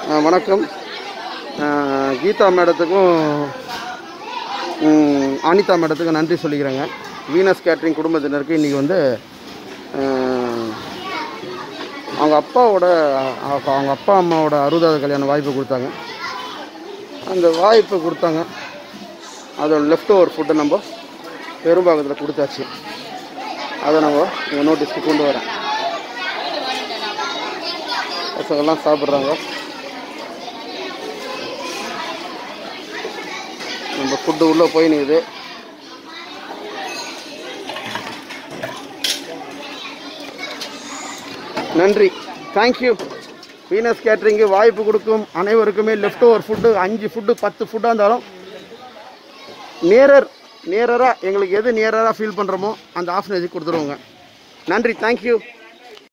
ஆ, வணக்கம் ஆ, கீதா மேடத்துக்கும் ம், அனிதா மேடத்துக்கும் நன்றி சொல்லிக்கிறேங்க வீனஸ் கேட்ரிங் குடும்பத்தினருக்கு இன்றைக்கி வந்து ஆ, அவங்க அப்பாவோட அவங்க அவங்க அப்பா அம்மாவோட அறுபதாவது கல்யாண வாய்ப்பு கொடுத்தாங்க அந்த வாய்ப்பு கொடுத்தாங்க அதோட லெஃப்ட் ஓவர் ஃபுட்டை நம்ம பெரும்பாகத்தில் கொடுத்தாச்சு அதை நம்ம உங்கள் நோட்டீஸ்க்கு கொண்டு வரேன் பசங்கள்லாம் சாப்பிட்றாங்க நம்ம ஃபுட்டு உள்ளே போய் நிற்குது நன்றி தேங்க்யூ வீனஸ் கேட்ரிங்கு வாய்ப்பு கொடுக்கும் அனைவருக்குமே லெஃப்ட் ஓவர் ஃபுட்டு அஞ்சு ஃபுட்டு பத்து ஃபுட்டாக இருந்தாலும் நியரர் நியரராக எங்களுக்கு எது நியரராக ஃபீல் பண்ணுறோமோ அந்த ஆஃப்னேஜுக்கு கொடுத்துருவோங்க நன்றி தேங்க்யூ